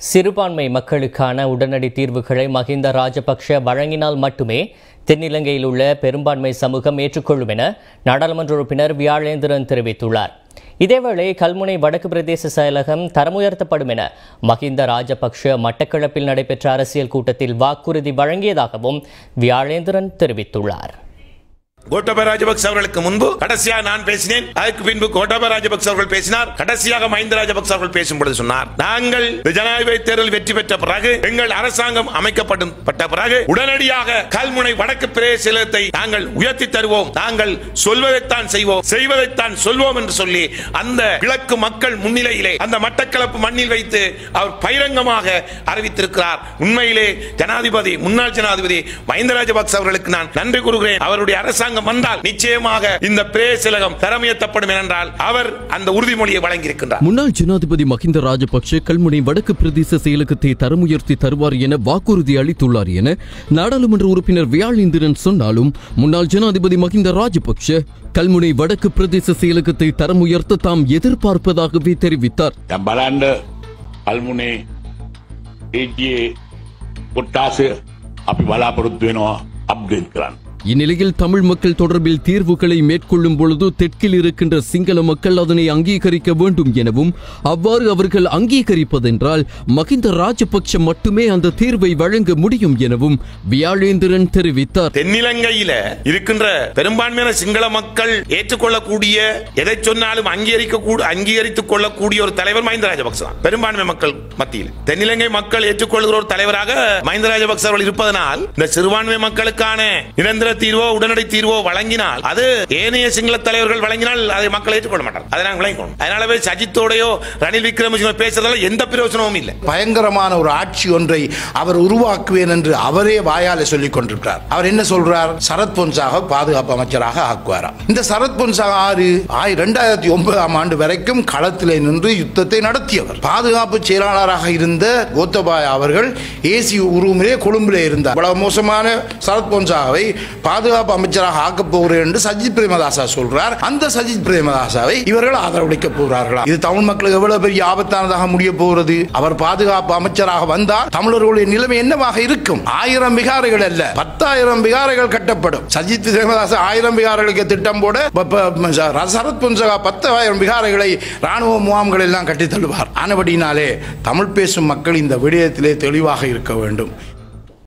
சிறுபான்மை மக்களுக்கான உடனடி தீர்வுகளை மஹிந்த ராஜபக்ஷ வழங்கினால் மட்டுமே தென்னிலங்கையில் உள்ள பெரும்பான்மை சமூகம் ஏற்றுக்கொள்ளும் என நாடாளுமன்ற உறுப்பினர் வியாழேந்திரன் தெரிவித்துள்ளார் இதேவேளை கல்முனை வடக்கு பிரதேச செயலகம் தரமுயர்த்தப்படும் என மஹிந்த ராஜபக்ஷ மட்டக்களப்பில் நடைபெற்ற அரசியல் கூட்டத்தில் வாக்குறுதி வழங்கியதாகவும் வியாழேந்திரன் தெரிவித்துள்ளார் கோட்டபய ராஜபக்ச அவர்களுக்கு முன்பு கடைசியாக நான் பேசினேன் அதற்கு பின்பு கோட்டபய ராஜபக்ச அவர்கள் பேசினார் கடைசியாக மஹிந்த ராஜபக்ச அவர்கள் பேசும் பொழுது சொன்னார் நாங்கள் ஜனாதிபதி தேர்தல் வெற்றி பெற்ற பிறகு எங்கள் அரசாங்கம் அமைக்கப்படும் பட்ட பிறகு உடனடியாக கல்முனை வடக்கு பிரதேசத்தை நாங்கள் உயர்த்தி தருவோம் நாங்கள் சொல்வதைத்தான் செய்வோம் செய்வதைத்தான் சொல்வோம் என்று சொல்லி அந்த கிழக்கு மக்கள் முன்னிலையிலே அந்த மட்டக்களப்பு மண்ணில் வைத்து அவர் பகிரங்கமாக அறிவித்திருக்கிறார் உண்மையிலே ஜனாதிபதி முன்னாள் ஜனாதிபதி மஹிந்த ராஜபக்ச அவர்களுக்கு நான் நன்றி கூறுகிறேன் அவருடைய அரசாங்கம் வந்தால் நிச்சயமாக இந்த பிரேசிலகம் தரமுயர்த்தப்படும் என்றால் அவர் அந்த உறுதிமொழியை வழங்கியிருக்கின்றார் முன்னாள் ஜனாதிபதி மஹிந்த ராஜபக்ஷ கல்முனை வடக்கு பிரதேச செயலகத்தை தரமுயர்த்தி தருவார் என வாக்குறுதி அளித்துள்ளார் என நாடாளுமன்ற உறுப்பினர் வியாழேந்திரன் சொன்னாலும் முன்னாள் ஜனாதிபதி மஹிந்த ராஜபக்ஷ கல்முனை வடக்கு பிரதேச செயலகத்தை தரமுயர்த்த தாம் எதிர்பார்ப்பதாகவே தெரிவித்தார் දැන් බලන්න අල්මුණේ ඒජයේ කොට්ටාසය අපි බලාපොරොත්තු වෙනවා අප්ග්‍රේඩ් කරන්න. இந்நிலையில் தமிழ் மக்கள் தொடர்பில் தீர்வுகளை மேற்கொள்ளும் பொழுது தெற்கில் இருக்கின்ற சிங்கள மக்கள் அதனை அங்கீகரிக்க வேண்டும் எனவும் அவ்வாறு அவர்கள் அங்கீகரிப்பதென்றால் மஹிந்த ராஜபக்ஷ மட்டுமே அந்த தீர்வை வழங்க முடியும் எனவும் வியாழேந்திரன் தெரிவித்தார் தென்னிலங்கையில இருக்கின்ற பெரும்பான்மையான சிங்கள மக்கள் ஏற்றுக்கொள்ளக்கூடிய எதை சொன்னாலும் அங்கீகரிக்க கூ- அங்கீகரித்துக் கொள்ளக்கூடிய ஒரு தலைவர் மஹிந்த ராஜபக்ச தான் பெரும்பான்மை மக்கள் மத்தியில் தென்னிலங்கை மக்கள் ஏற்றுக்கொள்கிற ஒரு தலைவராக மஹிந்த ராஜபக்ச அவர்கள் இருப்பதனால் இந்த சிறுபான்மை மக்களுக்கான நிரந்தர தீர்வோ உடனடி தீர்வோ வழங்கினால் அது ஏனைய சிங்கள தலைவர்கள் வழங்கினால் அதை மக்கள் ஏற்றுக்கொள்ள மாட்டார் அதை நாங்கள் விளங்கிக்கணும் அதனாலவே சஜித்தோடையோ ரணில் விக்ரமசிங்க பேசுறதால எந்த பிரயோஜனமும் இல்லை பயங்கரமான ஒரு ஆட்சி ஒன்றை அவர் உருவாக்குவேன் என்று அவரே வாயால சொல்லிக் கொண்டிருக்கிறார் அவர் என்ன சொல்றார் சரத் பொன்சாக பாதுகாப்பு அமைச்சராக ஆக்குவாராம் இந்த சரத் பொன்சாக ஆறு ஆய் ரெண்டாயிரத்தி ஒன்பதாம் ஆண்டு வரைக்கும் களத்திலே நின்று யுத்தத்தை நடத்தியவர் பாதுகாப்பு செயலாளராக இருந்த கோத்தபாய அவர்கள் ஏசி உருவமிலே கொழும்பிலே இருந்தார் இவ்வளவு மோசமான சரத் பொன்சாவை பாதுகாப்பு அமைச்சராக ஆக்கப் போகிறேன் என்று சஜித் பிரேமதாசா சொல்றார் அந்த சஜித் பிரேமதாசாவை இவர்கள் ஆதரவளிக்க போகிறார்களா இது தமிழ் மக்களுக்கு எவ்வளவு பெரிய ஆபத்தானதாக முடிய போகிறது அவர் பாதுகாப்பு அமைச்சராக வந்தால் தமிழர்களுடைய நிலைமை என்னவாக இருக்கும் ஆயிரம் விகாரைகள் அல்ல பத்தாயிரம் விகாரைகள் கட்டப்படும் சஜித் பிரேமதாசா ஆயிரம் விகாரைகளுக்கு திட்டம் போட ப- ப- சரத் பொன்சகா பத்தாயிரம் விகாரைகளை ராணுவ முகாம்கள் எல்லாம் கட்டித் தள்ளுவார் ஆனபடினாலே தமிழ் பேசும் மக்கள் இந்த விடயத்திலே தெளிவாக இருக்க வேண்டும்